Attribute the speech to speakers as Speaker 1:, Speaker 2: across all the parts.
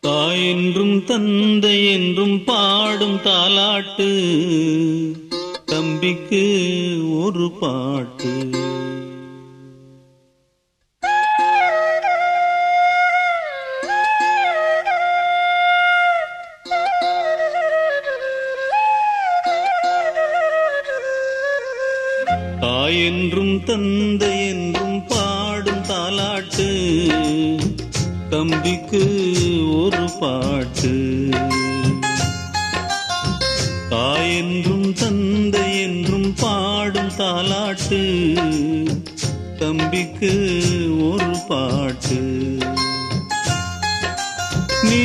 Speaker 1: தாய் என்றும் தந்தை என்றும் பாடும் தாலாட்டு தம்பிக்கு ஒரு பாட்டு தாய் என்றும் தந்தை என்றும் பாடும் தாலாட்டு தம்பிக்கு ஒரு பாட்டு தாய் என்றும் தந்தை என்றும் பாடும் தாலாட்டு தம்பிக்கு ஒரு பாட்டு நீ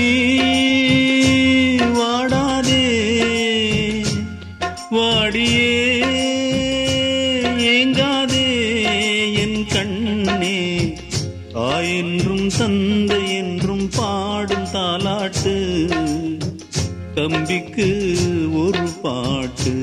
Speaker 1: வாடாதே வாடியே ஏங்காதே என் கண்ணே தாய் என்றும் தந்தை என்றும் பாடும் தாலாட்டு தம்பிக்கு ஒரு பாட்டு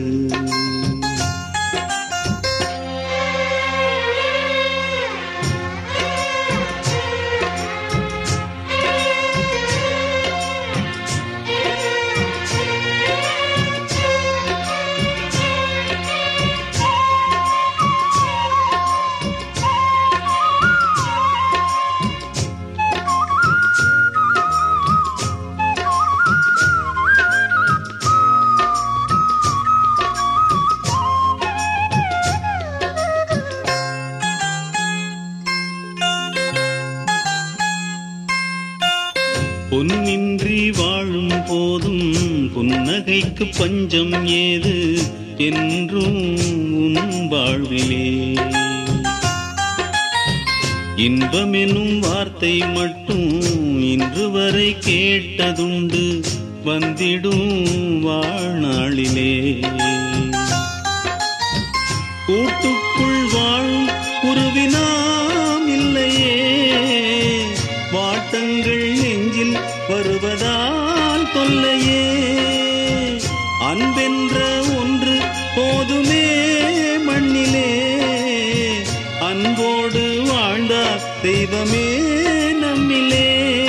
Speaker 1: பொன்னின்றி வாழும் போதும் புன்னகைக்கு பஞ்சம் ஏது என்றும் உன் வாழ்விலே இன்பமெனும் வார்த்தை மட்டும் இன்று வரை கேட்டதுண்டு வந்திடும் வாழ்நாளிலே கூட்டுக்குள் வாழும் குருவினாம் இல்லையே வாட்டங்கள் நெஞ்சில் வருவதால் தொல்லையே அன்பென்ற ஒன்று போதுமே மண்ணிலே அன்போடு வாழ்ந்தார் தெய்வமே நம்மிலே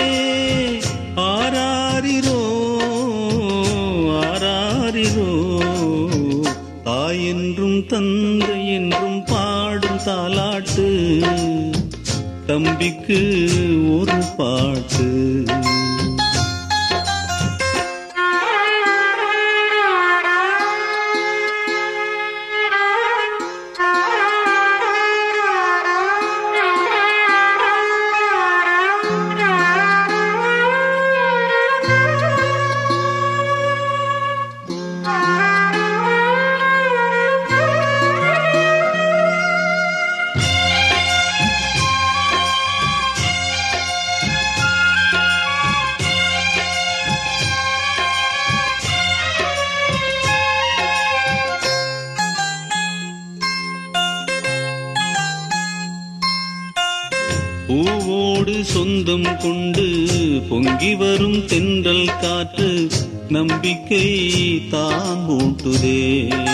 Speaker 1: ஆராரிரோ ஆராரிரோ தாய் என்றும் தந்தை என்றும் பாடும் தாலாட்டு தம்பிக்கு ஒரு பாட்டு பூவோடு சொந்தம் கொண்டு பொங்கி வரும் தென்றல் காற்று நம்பிக்கை தாம்பூட்டுதே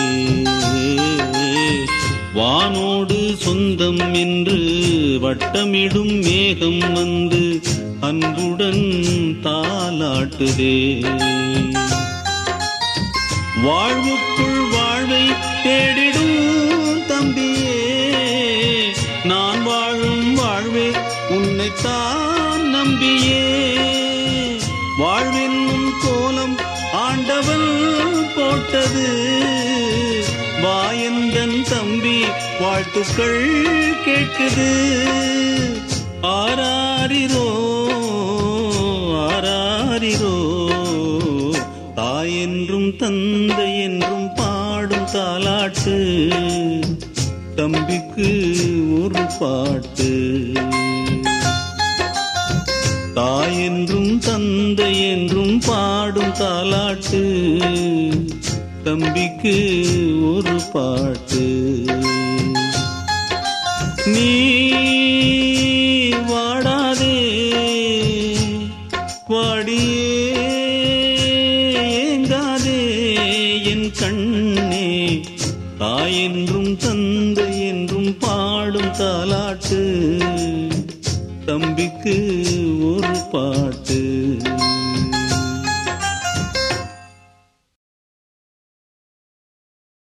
Speaker 1: வானோடு சொந்தம் என்று வட்டமிடும் மேகம் வந்து அன்புடன் தாலாட்டுதே வாழ்வுக்குள் வாழ்வை தேடிடும் தம்பியே நான் வாழும் வாழ்வே உன்னைத்தான் நம்பியே வாழ்வென்னும் கோலம் ஆண்டவன் போட்டது வாயந்தன் தம்பி வாழ்த்துக்கள் கேட்குது ஆராரிரோ ஆராரிரோ தாய் என்றும் தந்தை என்றும் பாடும் தாலாட்டு தம்பிக்கு ஒரு பாட்டு தாய் என்றும் தந்தை என்றும் பாடும் தாலாட்டு தம்பிக்கு ஒரு பாட்டு நீ வாடாதே வாடியே ஏங்காதே என் கண்ணே தாய் என்றும் தந்தை என்றும் பாடும் தாலாட்டு தம்பிக்கு ஒரு பாட்டு